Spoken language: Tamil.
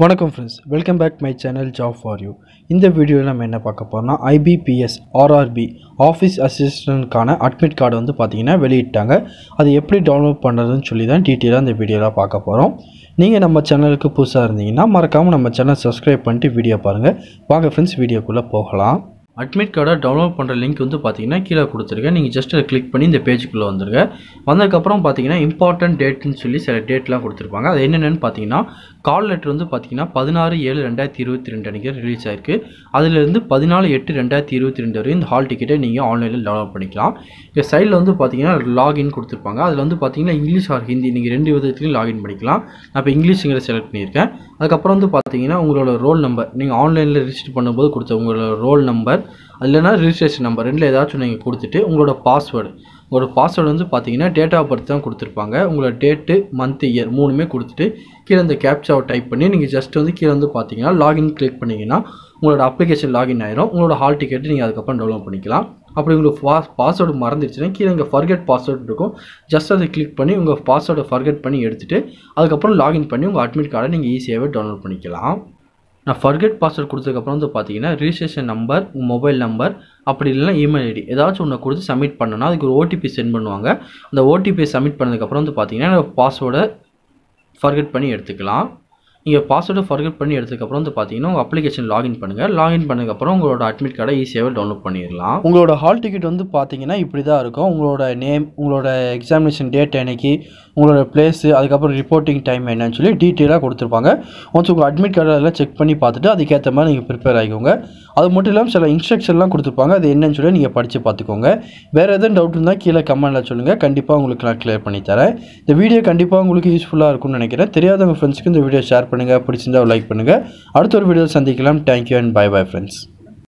வணக்கம் friends welcome back my channel job for you இந்த வீடியோவில் நம்ம என்ன பார்க்க போகிறோம்னா ஐபிபிஎஸ் ஆர்ஆர்பி ஆஃபீஸ் அசிஸ்டண்ட்கான அட்மிட் கார்டு வந்து பார்த்தீங்கன்னா வெளியிட்டாங்க அது எப்படி டவுன்லோட் பண்ணுறதுன்னு சொல்லி தான் டீட்டெயிலாக இந்த வீடியோவில் பார்க்க போகிறோம் நீங்கள் நம்ம சேனலுக்கு புதுசாக இருந்தீங்கன்னா மறக்காமல் நம்ம சேனல் சப்ஸ்கிரைப் பண்ணிட்டு வீடியோ பாருங்கள் வாங்க ஃப்ரெண்ட்ஸ் வீடியோக்குள்ளே போகலாம் அட்மிட் கார்டை டவுன்லோட் பண்ணுற லிங்க் வந்து பார்த்தீங்கன்னா கீழே கொடுத்துருக்கேன் நீங்கள் ஜஸ்ட் அதை கிளிக் பண்ணி இந்த பேஜுக்குள்ளே வந்துருங்க வந்ததுக்கப்புறம் பார்த்தீங்கன்னா இம்பார்ட்டன்ட் டேட்னு சொல்லி சில டேட்லாம் கொடுத்துருப்பாங்க அது என்னென்னு பார்த்தீங்கன்னா கால் லெட்டர் வந்து பார்த்தீங்கன்னா பதினாறு ஏழு ரெண்டாயிரத்தி இருபத்தி ரெண்டு அன்றைக்கி ரிலீஸ் ஆயிருக்கு அதுலேருந்து பதினாலு எட்டு ரெண்டாயிரத்தி இருபத்தி ரெண்டு வரையும் இந்த ஹால் டிக்கெட்டை நீங்கள் ஆன்லைனில் டவுன்லோட் பண்ணிக்கலாம் இந்த சைடில் வந்து பார்த்தீங்கன்னா லாகின் கொடுத்துருப்பாங்க அதில் வந்து பார்த்தீங்கன்னா இங்கிலீஷ் ஆர் ஹிந்தி நீங்கள் ரெண்டு விதத்துலையும் லாகின் பண்ணிக்கலாம் நான் இப்போ இங்கிலீஷுங்கிற செலக்ட் பண்ணியிருக்கேன் அதுக்கப்புறம் வந்து பார்த்தீங்கன்னா உங்களோட ரோல் நம்பர் நீங்கள் ஆன்லைனில் ரிஜிஸ்டர் பண்ணும்போது கொடுத்த உங்களோட ரோல் நம்பர் இல்லைனா ரிஜிஸ்ட்ரேஷன் நம்பர் ரெண்டில் ஏதாச்சும் நீங்கள் கொடுத்துட்டு உங்களோட பாஸ்வேர்டு உங்களோட பாஸ்வேர்டு வந்து பார்த்தீங்கன்னா டேட் ஆஃப் பர்த் தான் கொடுத்துருப்பாங்க உங்களோட டேட்டு மந்த் இயர் மூணுமே கொடுத்துட்டு கீழே இந்த கேப்சாவை டைப் பண்ணி நீங்கள் ஜஸ்ட் வந்து கீழே வந்து பார்த்தீங்கன்னா லாகின் கிளிக் பண்ணிங்கன்னா உங்களோட அப்ளிகேஷன் லாகின் ஆயிரும் உங்களோட ஹால் டிக்கெட்டு நீங்கள் அதுக்கப்புறம் டவுன்லோட் பண்ணிக்கலாம் அப்படி உங்களுக்கு பாஸ் பாஸ்வேர்டு மறந்துடுச்சுன்னா கீழே இங்கே ஃபர்கெட் பாஸ்வேர்டு இருக்கும் ஜஸ்ட் அதை கிளிக் பண்ணி உங்கள் பாஸ்வேர்டை ஃபர்கெட் பண்ணி எடுத்துகிட்டு அதுக்கப்புறம் லாகின் பண்ணி உங்கள் அட்மிட் கார்டை நீங்கள் ஈஸியாகவே டவுன்லோட் பண்ணிக்கலாம் நான் ஃபர்கெட் பாஸ்வேர்ட் கொடுத்ததுக்கப்புறம் வந்து பார்த்தீங்கன்னா ரிஜிஸ்ட்ரேஷன் நம்பர் உங்கள் மொபைல் நம்பர் அப்படி இல்லைனா இமெயில் ஐடி ஏதாச்சும் ஒன்று கொடுத்து சப்மிட் பண்ணணும்னா அதுக்கு ஒரு ஓடிபி சென்ட் பண்ணுவாங்க அந்த ஓடிபி சப்மிட் பண்ணதுக்கப்புறம் வந்து பார்த்தீங்கன்னா பாஸ்வேர்டை ஃபர்கெட் பண்ணி எடுத்துக்கலாம் நீங்கள் பாஸ்வேர்டை ஃபர்கெட் பண்ணி எடுத்ததுக்கப்புறம் வந்து பார்த்தீங்கன்னா உங்கள் அப்ளிகேஷன் லாகின் பண்ணுங்கள் லாகின் பண்ணதுக்கப்புறம் உங்களோட அட்மிட் கார்டை ஈஸியாகவே டவுன்லோட் பண்ணிடலாம் உங்களோட ஹால் டிக்கெட் வந்து பார்த்தீங்கன்னா இப்படி தான் இருக்கும் உங்களோட நேம் உங்களோட எக்ஸாமினேஷன் டேட் என்னைக்கு உங்களோட பிளேஸு அதுக்கப்புறம் ரிப்போர்ட்டிங் டைம் என்னன்னு சொல்லி டீட்டெயிலாக கொடுத்துருப்பாங்க ஒன்ஸ் உங்கள் அட்மிட் கார்டு அதெல்லாம் செக் பண்ணி பார்த்துட்டு அதுக்கேற்ற மாதிரி நீங்கள் ப்ரிப்பேர் ஆகிக்கோங்க அது மட்டும் இல்லாமல் சில இன்ஸ்ட்ரக்ஷன்லாம் கொடுத்துருப்பாங்க அது என்னன்னு சொல்லி நீங்கள் படித்து பார்த்துக்கோங்க வேறு எதுவும் டவுட் இருந்தால் கீழே கமெண்ட்டில் சொல்லுங்கள் கண்டிப்பாக உங்களுக்கு நான் கிளியர் பண்ணி தரேன் இந்த வீடியோ கண்டிப்பாக உங்களுக்கு யூஸ்ஃபுல்லாக இருக்கும்னு நினைக்கிறேன் தெரியாதவங்க ஃப்ரெண்ட்ஸ்க்கு இந்த வீடியோ ஷேர் பண்ணுங்கள் பிடிச்சிருந்தா லைக் பண்ணுங்கள் அடுத்த ஒரு வீடியோ சந்திக்கலாம் thank you and bye bye friends